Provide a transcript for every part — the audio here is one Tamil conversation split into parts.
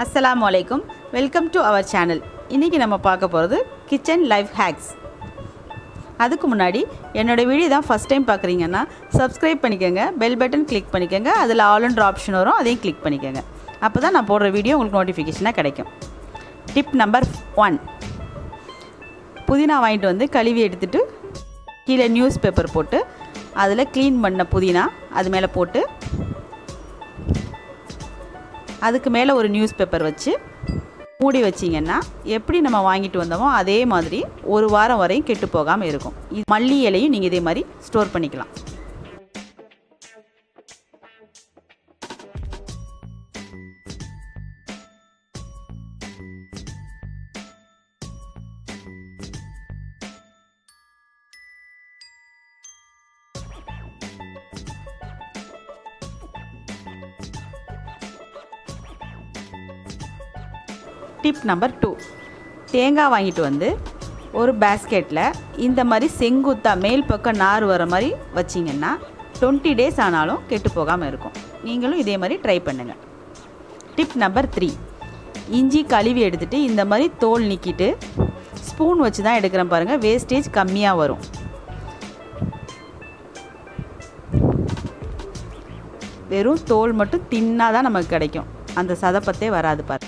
அஸ்ஸலாமு அலைக்கும் வெல்கம் டு அவர் சேனல் இன்றைக்கி நம்ம பார்க்க போகிறது கிச்சன் லைஃப் ஹேக்ஸ் அதுக்கு முன்னாடி என்னோடய வீடியோ தான் ஃபஸ்ட் டைம் பார்க்குறீங்கன்னா சப்ஸ்கிரைப் பண்ணிக்கோங்க பெல் பட்டன் கிளிக் பண்ணிக்கோங்க அதில் ஆல்ன்ற ஆப்ஷன் வரும் அதையும் கிளிக் பண்ணிக்கோங்க அப்போ தான் நான் போடுற வீடியோ உங்களுக்கு நோட்டிஃபிகேஷனாக கிடைக்கும் டிப் நம்பர் ஒன் புதினா வாங்கிட்டு வந்து கழுவி எடுத்துட்டு கீழே நியூஸ் பேப்பர் போட்டு அதில் க்ளீன் பண்ண புதினா அது மேலே போட்டு அதுக்கு மேலே ஒரு நியூஸ் பேப்பர் வச்சு மூடி வச்சிங்கன்னா எப்படி நம்ம வாங்கிட்டு வந்தோமோ அதே மாதிரி ஒரு வாரம் வரையும் கெட்டு போகாமல் இருக்கும் இது மல்லி இலையும் நீங்கள் இதே மாதிரி ஸ்டோர் பண்ணிக்கலாம் டிப் நம்பர் டூ தேங்காய் வாங்கிட்டு வந்து ஒரு பேஸ்கெட்டில் இந்த மாதிரி செங்குத்தாக மேல் பக்கம் நார் வர மாதிரி வச்சிங்கன்னா டுவெண்ட்டி டேஸ் ஆனாலும் கெட்டு போகாமல் இருக்கும் நீங்களும் இதே மாதிரி ட்ரை பண்ணுங்கள் டிப் நம்பர் த்ரீ இஞ்சி கழுவி எடுத்துகிட்டு இந்த மாதிரி தோல் நீக்கிட்டு ஸ்பூன் வச்சு தான் எடுக்கிறேன் பாருங்கள் வேஸ்டேஜ் கம்மியாக வரும் வெறும் தோல் மட்டும் தின்னாக தான் நமக்கு கிடைக்கும் அந்த சதப்பத்தே வராது பாரு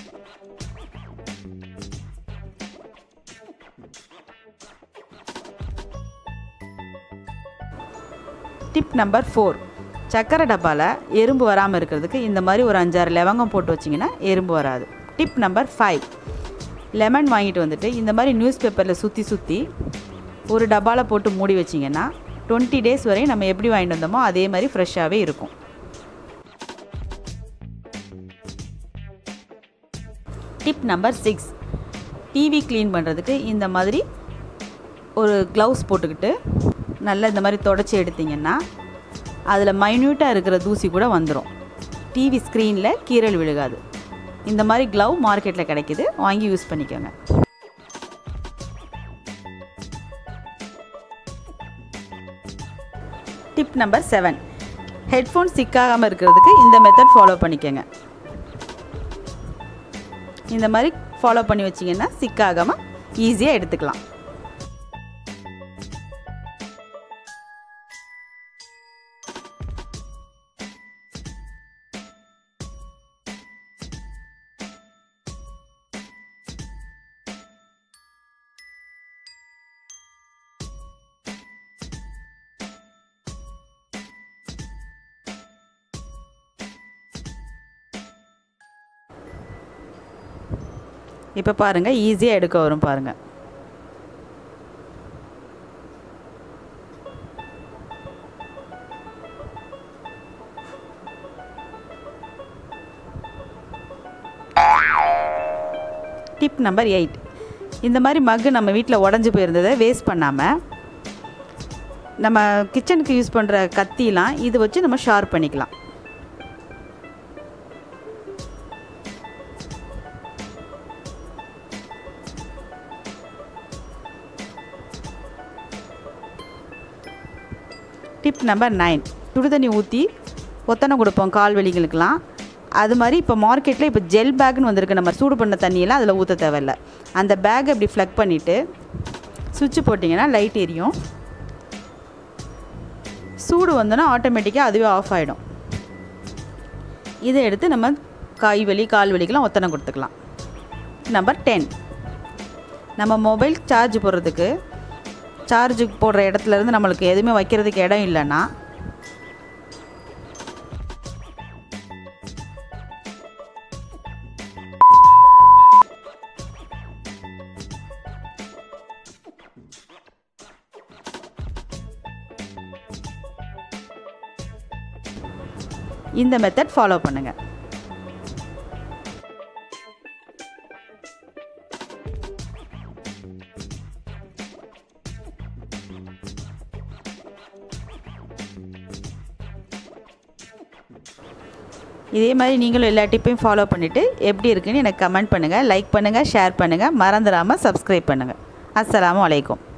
டிப் நம்பர் ஃபோர் சக்கரை டப்பாவில் எறும்பு வராமல் இருக்கிறதுக்கு இந்த மாதிரி ஒரு அஞ்சாறு லவங்கம் போட்டு வச்சிங்கன்னா எறும்பு வராது டிப் நம்பர் ஃபைவ் லெமன் வாங்கிட்டு வந்துட்டு இந்த மாதிரி நியூஸ் பேப்பரில் சுற்றி சுற்றி ஒரு டப்பாவில் போட்டு மூடி வச்சிங்கன்னா டுவெண்ட்டி டேஸ் வரையும் நம்ம எப்படி வாங்கிட்டு வந்தோமோ அதே மாதிரி ஃப்ரெஷ்ஷாகவே இருக்கும் tip number six TV clean பண்ணுறதுக்கு இந்த மாதிரி ஒரு க்ளவுஸ் போட்டுக்கிட்டு நல்லா இந்த மாதிரி தொடச்சி எடுத்திங்கன்னா அதில் மைன்யூட்டாக இருக்கிற தூசி கூட வந்துடும் டிவி ஸ்க்ரீனில் கீரல் விழுகாது இந்த மாதிரி க்ளவ் மார்க்கெட்டில் கிடைக்கிது வாங்கி யூஸ் பண்ணிக்கோங்க டிப் நம்பர் செவன் ஹெட்ஃபோன் சிக்காகாமல் இருக்கிறதுக்கு இந்த மெத்தட் ஃபாலோ பண்ணிக்கோங்க இந்த மாதிரி ஃபாலோ பண்ணி வச்சிங்கன்னா சிக்காகாமல் ஈஸியாக எடுத்துக்கலாம் இப்போ பாருங்கள் ஈஸியாக எடுக்க வரும் பாருங்கள் டிப் நம்பர் எயிட் இந்த மாதிரி மக்கு நம்ம வீட்டில் உடஞ்சி போயிருந்ததை வேஸ்ட் பண்ணாமல் நம்ம கிச்சனுக்கு யூஸ் பண்ணுற கத்திலாம் இது வச்சு நம்ம ஷார்ப் பண்ணிக்கலாம் டிப் நம்பர் நைன் சுடுதண்ணி ஊற்றி ஒத்தனை கொடுப்போம் கால் வலிகளுக்கெலாம் அது மாதிரி இப்போ மார்க்கெட்டில் இப்போ ஜெல் பேக்னு வந்திருக்கு நம்ம சூடு பண்ண தண்ணியெல்லாம் அதில் ஊற்ற தேவையில்ல அந்த பேக்கை இப்படி ஃப்ளக் பண்ணிவிட்டு சுவிட்சு போட்டிங்கன்னா லைட் எரியும் சூடு வந்தோன்னா ஆட்டோமேட்டிக்காக அதுவே ஆஃப் ஆகிடும் இதை எடுத்து நம்ம காய் வலி கால் வலிக்கெலாம் ஒத்தனை கொடுத்துக்கலாம் நம்பர் டென் நம்ம மொபைல் சார்ஜ் போடுறதுக்கு சார்ஜு போடுற இடத்துல இருந்து நம்மளுக்கு எதுவுமே வைக்கிறதுக்கு இடம் இல்லைன்னா இந்த மெத்தட் ஃபாலோ பண்ணுங்கள் இதே மாதிரி நீங்களும் எல்லா டிப்பையும் ஃபாலோ பண்ணிவிட்டு எப்படி இருக்குன்னு எனக்கு கமெண்ட் பண்ணுங்கள் லைக் பண்ணுங்கள் ஷேர் பண்ணுங்கள் மறந்துடாமல் சப்ஸ்கிரைப் பண்ணுங்கள் அஸ்ஸலாமு அலைக்கும்